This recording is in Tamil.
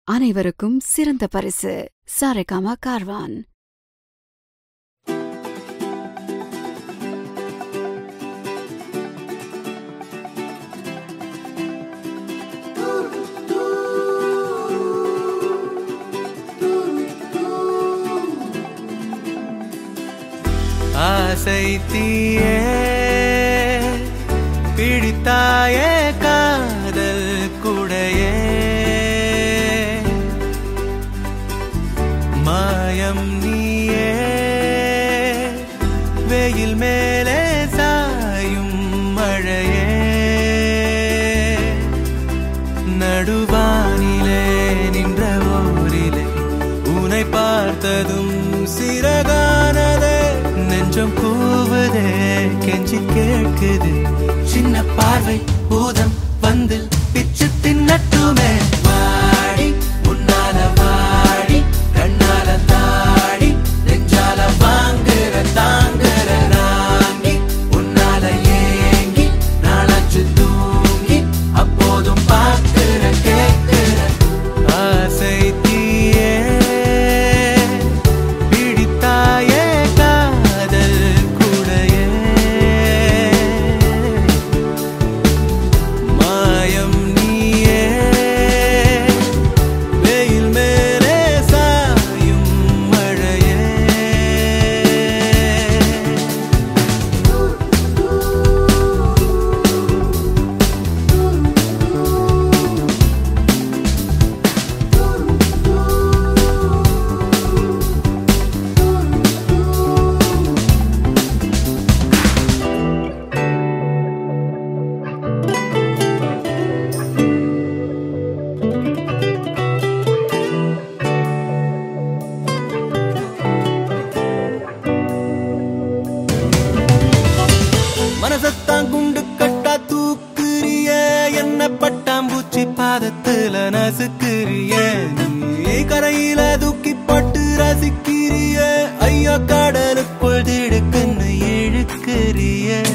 அனைவருக்கும் சிறந்த பரிசு சாரேகாமா கார்வான் ஆசை தீயே பிடித்தாயே காதல் குடையே மாயம் நீயே வெயில் மேலே சாயும் மழையே நடுவானிலே நின்ற ஓரிலே உனை பார்த்ததும் சிறகானதே நெஞ்சம் கூவுதே கெஞ்சி கேட்குது சின்ன பார்வை பூதம் வந்து பிச்சு தின்னட்டுமே வாடி உன்னால வாடி கண்ணால தாடி நெஞ்சால வாங்குற தாங்குற நாங்கி உன்னால ஏங்கி நாளாச்சு தூங்கி அப்போதும் பார்க்கிற கேட்கிற ஆசை தீயே பிடித்தாயே காதல் குடையே மாயம் நீயே வெயில் மேலே சாயும் மழையே மனசத்தான் குண்டு கட்டா தூக்குறிய என்ன பட்டாம்பூச்சி பாதத்துல நசுக்குறிய நீ கரையில தூக்கி போட்டு ரசிக்கிறிய ஐயோ கடலுக்குள் திடுக்குன்னு இழுக்கிறிய